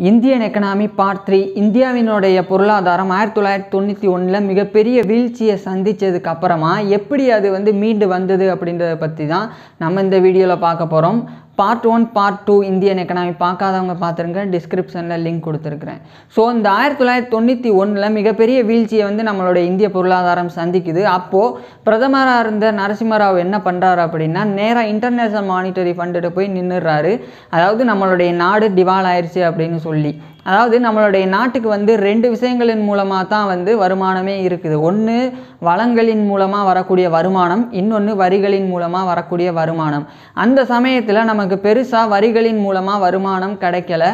Indian economy part three இந்தியாவினுடைய பொருளாதாரம் ஆயிரத்தி தொள்ளாயிரத்தி தொண்ணூற்றி ஒன்றில் மிகப்பெரிய வீழ்ச்சியை சந்தித்ததுக்கு அப்புறமா எப்படி அது வந்து மீண்டு வந்தது அப்படின்றத பற்றி தான் நம்ம இந்த வீடியோவில் பார்க்க போகிறோம் part one part two Indian economy பார்க்காதவங்க பார்த்துருங்க டிஸ்கிரிப்ஷனில் லிங்க் கொடுத்துருக்குறேன் ஸோ இந்த ஆயிரத்தி தொள்ளாயிரத்தி தொண்ணூற்றி ஒன்றில் மிகப்பெரிய வீழ்ச்சியை வந்து நம்மளோட இந்திய பொருளாதாரம் சந்திக்குது அப்போது பிரதமராக இருந்த நரசிம்மராவ் என்ன பண்ணுறாரு அப்படின்னா நேராக இன்டர்நேஷனல் மானிட்டரி ஃபண்டுகிட்ட போய் நின்றுறாரு அதாவது நம்மளுடைய நாடு திவால் ஆயிடுச்சு அப்படின்னு சொல்லி அதாவது நம்மளுடைய நாட்டுக்கு வந்து ரெண்டு விஷயங்களின் மூலமாக தான் வந்து வருமானமே இருக்குது ஒன்று வளங்களின் மூலமாக வரக்கூடிய வருமானம் இன்னொன்று வரிகளின் மூலமாக வரக்கூடிய வருமானம் அந்த சமயத்தில் நமக்கு பெருசாக வரிகளின் மூலமாக வருமானம் கிடைக்கல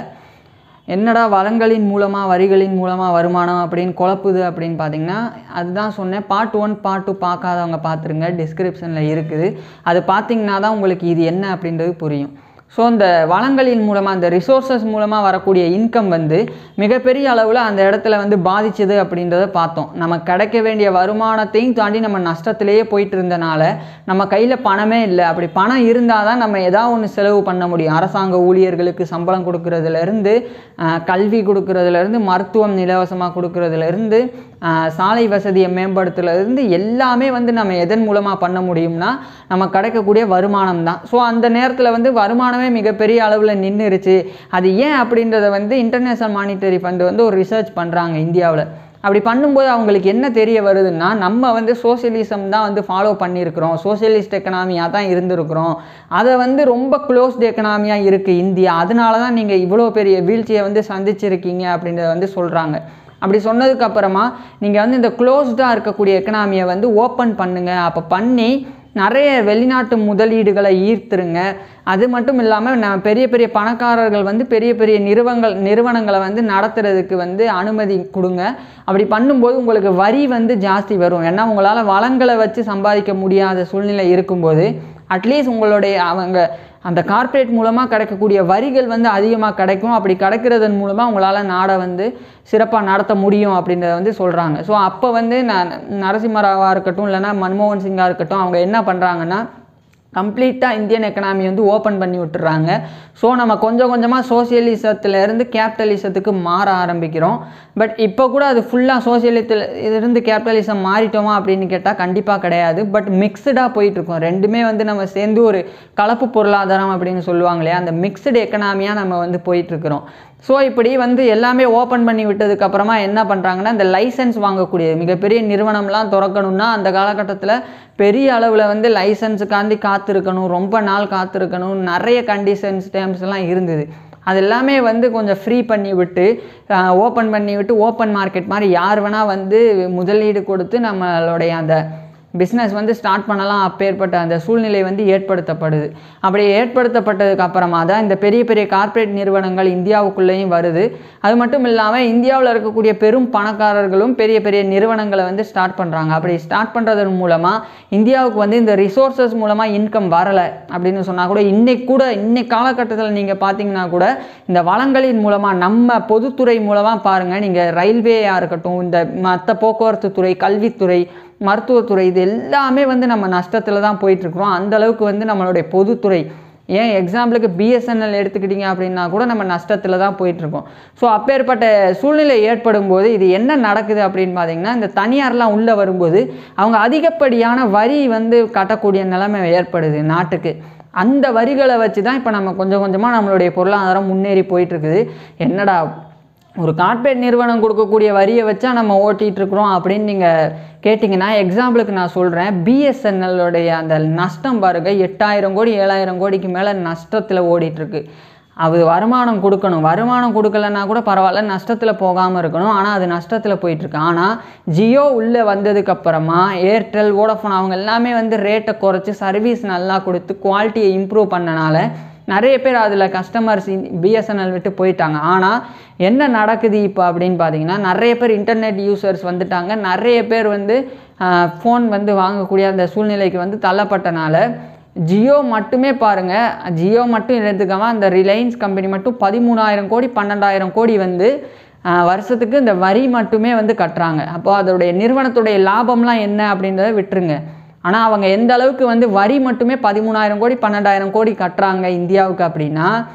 என்னடா வளங்களின் மூலமாக வரிகளின் மூலமாக வருமானம் அப்படின்னு குழப்புது அப்படின்னு பார்த்தீங்கன்னா அதுதான் சொன்னேன் பார்ட் ஒன் பார்ட் டூ பார்க்காதவங்க பார்த்துருங்க டிஸ்கிரிப்ஷனில் இருக்குது அது பார்த்தீங்கன்னா தான் உங்களுக்கு இது என்ன அப்படின்றது புரியும் ஸோ இந்த வளங்களின் மூலமாக அந்த ரிசோர்ஸஸ் மூலமாக வரக்கூடிய இன்கம் வந்து மிகப்பெரிய அளவில் அந்த இடத்துல வந்து பாதிச்சது அப்படின்றத பார்த்தோம் நம்ம கிடைக்க வேண்டிய வருமானத்தையும் தாண்டி நம்ம நஷ்டத்திலேயே போயிட்டு இருந்தனால நம்ம கையில் பணமே இல்லை அப்படி பணம் இருந்தால் தான் நம்ம ஏதாவது ஒன்று செலவு பண்ண முடியும் அரசாங்க ஊழியர்களுக்கு சம்பளம் கொடுக்கறதுலேருந்து கல்வி கொடுக்கறதுலேருந்து மருத்துவம் இலவசமாக கொடுக்கறதுலேருந்து சாலை வசதியை மேம்படுத்துறதுலேருந்து எல்லாமே வந்து நம்ம எதன் மூலமாக பண்ண முடியும்னா நம்ம கிடைக்கக்கூடிய வருமானம் தான் ஸோ அந்த நேரத்தில் வந்து வருமானமே மிகப்பெரிய அளவில் நின்றுருச்சு அது ஏன் அப்படின்றத வந்து இன்டர்நேஷ்னல் மானிட்டரி ஃபண்டு வந்து ஒரு ரிசர்ச் பண்ணுறாங்க இந்தியாவில் அப்படி பண்ணும்போது அவங்களுக்கு என்ன தெரிய வருதுன்னா நம்ம வந்து சோசியலிசம் தான் வந்து ஃபாலோ பண்ணியிருக்கிறோம் சோசியலிஸ்ட் எக்கனாமியாக தான் இருந்திருக்கிறோம் அதை வந்து ரொம்ப க்ளோஸ்டு எக்கனாமியாக இருக்குது இந்தியா அதனால தான் நீங்கள் இவ்வளோ பெரிய வீழ்ச்சியை வந்து சந்திச்சிருக்கீங்க அப்படின்றத வந்து சொல்கிறாங்க அப்படி சொன்னதுக்கு அப்புறமா நீங்கள் வந்து இந்த க்ளோஸ்டாக இருக்கக்கூடிய எக்கனாமியை வந்து ஓப்பன் பண்ணுங்கள் அப்போ பண்ணி நிறைய வெளிநாட்டு முதலீடுகளை ஈர்த்துருங்க அது மட்டும் இல்லாமல் நம்ம பெரிய பெரிய பணக்காரர்கள் வந்து பெரிய பெரிய நிறுவனங்கள் நிறுவனங்களை வந்து நடத்துறதுக்கு வந்து அனுமதி கொடுங்க அப்படி பண்ணும்போது உங்களுக்கு வரி வந்து ஜாஸ்தி வரும் ஏன்னா உங்களால் வளங்களை வச்சு சம்பாதிக்க முடியாத சூழ்நிலை இருக்கும்போது அட்லீஸ்ட் உங்களுடைய அவங்க அந்த கார்ப்பரேட் மூலமாக கிடைக்கக்கூடிய வரிகள் வந்து அதிகமாக கிடைக்கும் அப்படி கிடைக்கிறதன் மூலமாக உங்களால் நாடை வந்து சிறப்பாக நடத்த முடியும் அப்படின்றத வந்து சொல்கிறாங்க ஸோ அப்போ வந்து நான் நரசிம்மராவாக இருக்கட்டும் இல்லைனா மன்மோகன் சிங்காக இருக்கட்டும் அவங்க என்ன பண்ணுறாங்கன்னா கம்ப்ளீட்டாக இந்தியன் எக்கனாமி வந்து ஓப்பன் பண்ணி விட்டுறாங்க ஸோ நம்ம கொஞ்சம் கொஞ்சமாக சோசியலிசத்துலேருந்து கேபிட்டலிசத்துக்கு மாற ஆரம்பிக்கிறோம் பட் இப்போ கூட அது ஃபுல்லாக சோசியலிசத்தில் இருந்து கேபிட்டலிசம் மாறிட்டோமா அப்படின்னு கேட்டால் கண்டிப்பாக கிடையாது பட் மிக்சடாக போயிட்டுருக்கோம் ரெண்டுமே வந்து நம்ம சேர்ந்து ஒரு கலப்பு பொருளாதாரம் அப்படின்னு சொல்லுவாங்க இல்லையா அந்த மிக்சடு எக்கனாமியாக நம்ம வந்து போயிட்டுருக்குறோம் ஸோ இப்படி வந்து எல்லாமே ஓப்பன் பண்ணி விட்டதுக்கப்புறமா என்ன பண்ணுறாங்கன்னா இந்த லைசன்ஸ் வாங்கக்கூடிய மிகப்பெரிய நிறுவனம்லாம் திறக்கணும்னா அந்த காலகட்டத்தில் பெரிய அளவில் வந்து லைசன்ஸுக்காண்டி காத்திருக்கணும் ரொம்ப நாள் காத்திருக்கணும் நிறைய கண்டிஷன்ஸ் டேர்ம்ஸ் எல்லாம் இருந்தது அது எல்லாமே வந்து கொஞ்சம் ஃப்ரீ பண்ணி விட்டு ஓப்பன் பண்ணி விட்டு ஓப்பன் மார்க்கெட் மாதிரி யார் வேணால் வந்து முதலீடு கொடுத்து நம்மளுடைய அந்த பிஸ்னஸ் வந்து ஸ்டார்ட் பண்ணலாம் அப்பேற்பட்ட அந்த சூழ்நிலை வந்து ஏற்படுத்தப்படுது அப்படி ஏற்படுத்தப்பட்டதுக்கு அப்புறமா தான் இந்த பெரிய பெரிய கார்ப்பரேட் நிறுவனங்கள் இந்தியாவுக்குள்ளேயும் வருது அது மட்டும் இல்லாமல் இந்தியாவில் இருக்கக்கூடிய பெரும் பணக்காரர்களும் பெரிய பெரிய நிறுவனங்களை வந்து ஸ்டார்ட் பண்ணுறாங்க அப்படி ஸ்டார்ட் பண்ணுறதன் மூலமாக இந்தியாவுக்கு வந்து இந்த ரிசோர்ஸஸ் மூலமாக இன்கம் வரலை அப்படின்னு சொன்னால் கூட இன்னைக்கு கூட இன்னைக்கு காலகட்டத்தில் நீங்கள் பார்த்தீங்கன்னா கூட இந்த வளங்களின் மூலமாக நம்ம பொதுத்துறை மூலமாக பாருங்கள் நீங்கள் ரயில்வேயாக இருக்கட்டும் இந்த மற்ற போக்குவரத்து துறை கல்வித்துறை மருத்துவத்துறை இது எல்லாமே வந்து நம்ம நஷ்டத்தில் தான் போயிட்டுருக்குறோம் அந்தளவுக்கு வந்து நம்மளுடைய பொதுத்துறை ஏன் எக்ஸாம்பிளுக்கு பிஎஸ்என்எல் எடுத்துக்கிட்டிங்க அப்படின்னா கூட நம்ம நஷ்டத்தில் தான் போயிட்டுருக்கோம் ஸோ அப்பேற்பட்ட சூழ்நிலை ஏற்படும் போது இது என்ன நடக்குது அப்படின்னு பார்த்தீங்கன்னா இந்த தனியார்லாம் உள்ளே வரும்போது அவங்க அதிகப்படியான வரி வந்து கட்டக்கூடிய நிலைமை ஏற்படுது நாட்டுக்கு அந்த வரிகளை வச்சு தான் இப்போ நம்ம கொஞ்சம் கொஞ்சமாக நம்மளுடைய பொருளாதாரம் முன்னேறி போயிட்டுருக்குது என்னடா ஒரு கார்ப்பரேட் நிறுவனம் கொடுக்கக்கூடிய வரியை வச்சா நம்ம ஓட்டிகிட்டு இருக்கிறோம் அப்படின்னு நீங்கள் கேட்டிங்கன்னா எக்ஸாம்பிளுக்கு நான் சொல்கிறேன் பிஎஸ்என்எல்லுடைய அந்த நஷ்டம் பாருங்கள் எட்டாயிரம் கோடி ஏழாயிரம் கோடிக்கு மேலே நஷ்டத்தில் ஓடிட்டுருக்கு அது வருமானம் கொடுக்கணும் வருமானம் கொடுக்கலன்னா கூட பரவாயில்ல நஷ்டத்தில் போகாமல் இருக்கணும் ஆனால் அது நஷ்டத்தில் போயிட்டுருக்கு ஆனால் ஜியோ உள்ளே வந்ததுக்கப்புறமா ஏர்டெல் வோடஃபோன் அவங்க எல்லாமே வந்து ரேட்டை குறைச்சி சர்வீஸ் நல்லா கொடுத்து குவாலிட்டியை இம்ப்ரூவ் பண்ணனால நிறைய பேர் அதில் கஸ்டமர்ஸ் பிஎஸ்என்எல் விட்டு போயிட்டாங்க ஆனால் என்ன நடக்குது இப்போ அப்படின்னு பார்த்தீங்கன்னா நிறைய பேர் இன்டர்நெட் யூசர்ஸ் வந்துட்டாங்க நிறைய பேர் வந்து ஃபோன் வந்து வாங்கக்கூடிய அந்த சூழ்நிலைக்கு வந்து தள்ளப்பட்டனால ஜியோ மட்டுமே பாருங்கள் ஜியோ மட்டும் எடுத்துக்காமல் அந்த ரிலையன்ஸ் கம்பெனி மட்டும் பதிமூணாயிரம் கோடி பன்னெண்டாயிரம் கோடி வந்து வருஷத்துக்கு இந்த வரி மட்டுமே வந்து கட்டுறாங்க அப்போ அதோடைய நிறுவனத்துடைய லாபம்லாம் என்ன அப்படின்றத விட்டுருங்க ஆனால் அவங்க எந்த அளவுக்கு வந்து வரி மட்டுமே பதிமூணாயிரம் கோடி பன்னெண்டாயிரம் கோடி கட்டுறாங்க இந்தியாவுக்கு அப்படின்னா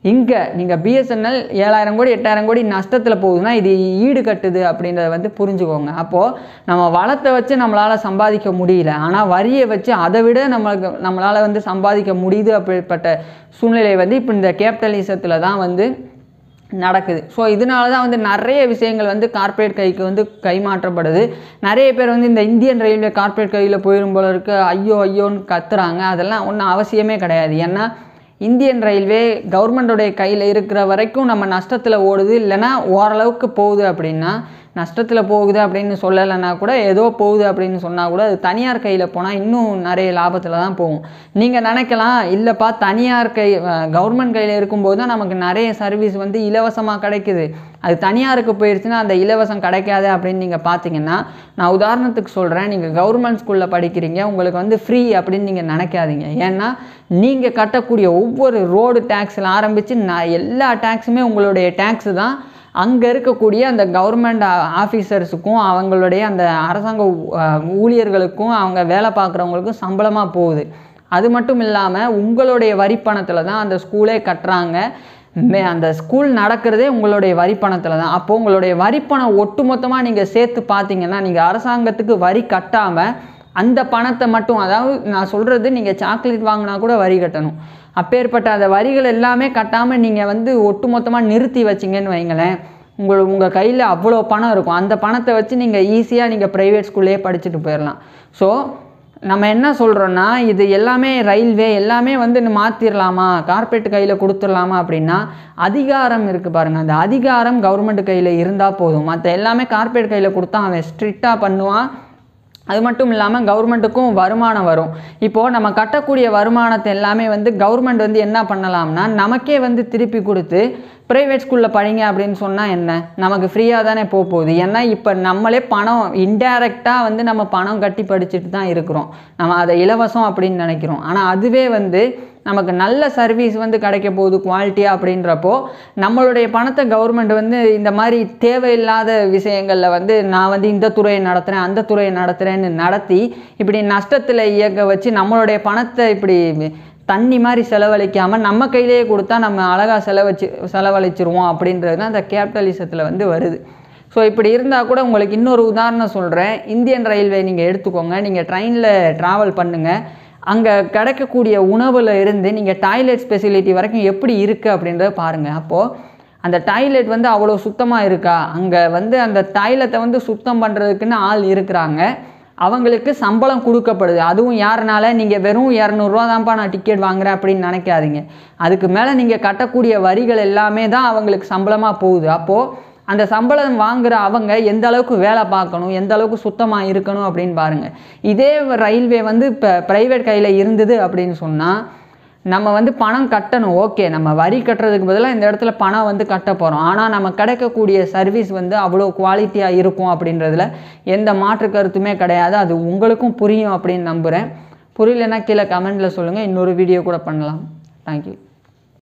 இங்கே நீங்கள் பிஎஸ்என்எல் ஏழாயிரம் கோடி எட்டாயிரம் கோடி நஷ்டத்தில் போகுதுன்னா இது ஈடு கட்டுது அப்படின்றத வந்து புரிஞ்சுக்கோங்க அப்போது நம்ம வளத்தை வச்சு நம்மளால் சம்பாதிக்க முடியல ஆனால் வரியை வச்சு அதை விட நம்மளுக்கு நம்மளால் வந்து சம்பாதிக்க முடியுது அப்படிப்பட்ட சூழ்நிலை வந்து இப்போ இந்த கேபிட்டலிசத்தில் தான் வந்து நடக்குது ஸோ இதனால தான் வந்து நிறைய விஷயங்கள் வந்து கார்ப்பரேட் கைக்கு வந்து கைமாற்றப்படுது நிறைய பேர் வந்து இந்த இந்தியன் ரயில்வே கார்ப்பரேட் கையில் போயிடும் போல இருக்கு ஐயோ ஐயோன்னு கத்துறாங்க அதெல்லாம் ஒன்றும் அவசியமே கிடையாது ஏன்னா இந்தியன் ரயில்வே கவர்மெண்டோடைய கையில் இருக்கிற வரைக்கும் நம்ம நஷ்டத்தில் ஓடுது இல்லைன்னா ஓரளவுக்கு போகுது அப்படின்னா நஷ்டத்தில் போகுது அப்படின்னு சொல்லலைன்னா கூட ஏதோ போகுது அப்படின்னு சொன்னால் கூட அது தனியார் கையில் போனால் இன்னும் நிறைய லாபத்தில் தான் போகும் நீங்கள் நினைக்கலாம் இல்லைப்பா தனியார் கை கவர்மெண்ட் கையில் இருக்கும்போது தான் நமக்கு நிறைய சர்வீஸ் வந்து இலவசமாக கிடைக்குது அது தனியாருக்கு போயிடுச்சுன்னா அந்த இலவசம் கிடைக்காது அப்படின்னு நீங்கள் பார்த்தீங்கன்னா நான் உதாரணத்துக்கு சொல்கிறேன் நீங்கள் கவர்மெண்ட் ஸ்கூலில் படிக்கிறீங்க உங்களுக்கு வந்து ஃப்ரீ அப்படின்னு நீங்கள் நினைக்காதீங்க ஏன்னா நீங்கள் கட்டக்கூடிய ஒவ்வொரு ரோடு டேக்ஸில் ஆரம்பித்து நான் எல்லா டேக்ஸுமே உங்களுடைய டேக்ஸு தான் அங்கே இருக்கக்கூடிய அந்த கவர்மெண்ட் ஆஃபீஸர்ஸுக்கும் அவங்களுடைய அந்த அரசாங்க ஊ- ஊழியர்களுக்கும் அவங்க வேலை பார்க்குறவங்களுக்கும் சம்பளமாக போகுது அது மட்டும் இல்லாமல் உங்களுடைய வரிப்பணத்தில் தான் அந்த ஸ்கூலே கட்டுறாங்க மே அந்த ஸ்கூல் நடக்கிறதே உங்களுடைய வரிப்பணத்தில் தான் அப்போது உங்களுடைய வரிப்பணம் ஒட்டுமொத்தமாக நீங்கள் சேர்த்து பார்த்தீங்கன்னா நீங்கள் அரசாங்கத்துக்கு வரி கட்டாமல் அந்த பணத்தை மட்டும் அதாவது நான் சொல்கிறது நீங்கள் சாக்லேட் வாங்கினா கூட வரி கட்டணும் அப்பேற்பட்ட அந்த வரிகள் எல்லாமே கட்டாமல் நீங்கள் வந்து ஒட்டுமொத்தமாக நிறுத்தி வச்சிங்கன்னு வைங்களேன் உங்கள் உங்கள் கையில் அவ்வளோ பணம் இருக்கும் அந்த பணத்தை வச்சு நீங்கள் ஈஸியாக நீங்கள் ப்ரைவேட் ஸ்கூல்லேயே படிச்சுட்டு போயிடலாம் ஸோ நம்ம என்ன சொல்கிறோன்னா இது எல்லாமே ரயில்வே எல்லாமே வந்து மாற்றிடலாமா கார்ப்பரேட் கையில் கொடுத்துடலாமா அப்படின்னா அதிகாரம் இருக்குது பாருங்கள் அந்த அதிகாரம் கவர்மெண்ட் கையில் இருந்தால் போதும் மற்ற எல்லாமே கார்ப்பரேட் கையில் கொடுத்தா அவன் ஸ்ட்ரிக்டாக பண்ணுவான் அது மட்டும் இல்லாமல் கவர்மெண்ட்டுக்கும் வருமானம் வரும் இப்போது நம்ம கட்டக்கூடிய வருமானத்தை எல்லாமே வந்து கவர்மெண்ட் வந்து என்ன பண்ணலாம்னா நமக்கே வந்து திருப்பி கொடுத்து ப்ரைவேட் ஸ்கூலில் படிங்க அப்படின்னு சொன்னால் என்ன நமக்கு ஃப்ரீயாக தானே போக போகுது ஏன்னா இப்போ நம்மளே பணம் இன்டைரக்டாக வந்து நம்ம பணம் கட்டி படிச்சுட்டு தான் இருக்கிறோம் நம்ம அதை இலவசம் அப்படின்னு நினைக்கிறோம் ஆனால் அதுவே வந்து நமக்கு நல்ல சர்வீஸ் வந்து கிடைக்க போகுது குவாலிட்டியாக அப்படின்றப்போ நம்மளுடைய பணத்தை கவர்மெண்ட் வந்து இந்த மாதிரி தேவையில்லாத விஷயங்களில் வந்து நான் வந்து இந்த துறையை நடத்துகிறேன் அந்த துறையை நடத்துகிறேன்னு நடத்தி இப்படி நஷ்டத்தில் இயக்க வச்சு நம்மளுடைய பணத்தை இப்படி தண்ணி மாதிரி செலவழிக்காமல் நம்ம கையிலேயே கொடுத்தா நம்ம அழகாக செலவச்சு செலவழிச்சிருவோம் அப்படின்றது தான் அந்த கேபிட்டலிசத்தில் வந்து வருது ஸோ இப்படி இருந்தால் கூட உங்களுக்கு இன்னொரு உதாரணம் சொல்கிறேன் இந்தியன் ரயில்வே நீங்கள் எடுத்துக்கோங்க நீங்கள் ட்ரெயினில் ட்ராவல் பண்ணுங்கள் அங்கே கிடைக்கக்கூடிய உணவில் இருந்து நீங்கள் டாய்லெட் ஸ்பெசிலிட்டி வரைக்கும் எப்படி இருக்குது அப்படின்றத பாருங்கள் அப்போது அந்த டாய்லெட் வந்து அவ்வளோ சுத்தமாக இருக்கா அங்கே வந்து அந்த டாய்லெட்டை வந்து சுத்தம் பண்ணுறதுக்குன்னு ஆள் இருக்கிறாங்க அவங்களுக்கு சம்பளம் கொடுக்கப்படுது அதுவும் யாருனால நீங்கள் வெறும் இரநூறுவா தான்ப்பா நான் டிக்கெட் வாங்குறேன் அப்படின்னு நினைக்காதீங்க அதுக்கு மேலே நீங்கள் கட்டக்கூடிய வரிகள் எல்லாமே தான் அவங்களுக்கு சம்பளமாக போகுது அப்போது அந்த சம்பளம் வாங்குற அவங்க எந்த அளவுக்கு வேலை பார்க்கணும் எந்த அளவுக்கு சுத்தமாக இருக்கணும் அப்படின்னு பாருங்கள் இதே ரயில்வே வந்து இப்போ ப்ரைவேட் கையில் இருந்தது அப்படின்னு சொன்னால் நம்ம வந்து பணம் கட்டணும் ஓகே நம்ம வரி கட்டுறதுக்கு பதிலாக இந்த இடத்துல பணம் வந்து கட்ட போகிறோம் ஆனால் நம்ம கிடைக்கக்கூடிய சர்வீஸ் வந்து அவ்வளோ குவாலிட்டியாக இருக்கும் அப்படின்றதுல எந்த மாற்று கருத்துமே கிடையாது அது உங்களுக்கும் புரியும் அப்படின்னு நம்புகிறேன் புரியலன்னா கீழே கமெண்ட்டில் சொல்லுங்கள் இன்னொரு வீடியோ கூட பண்ணலாம் தேங்க்யூ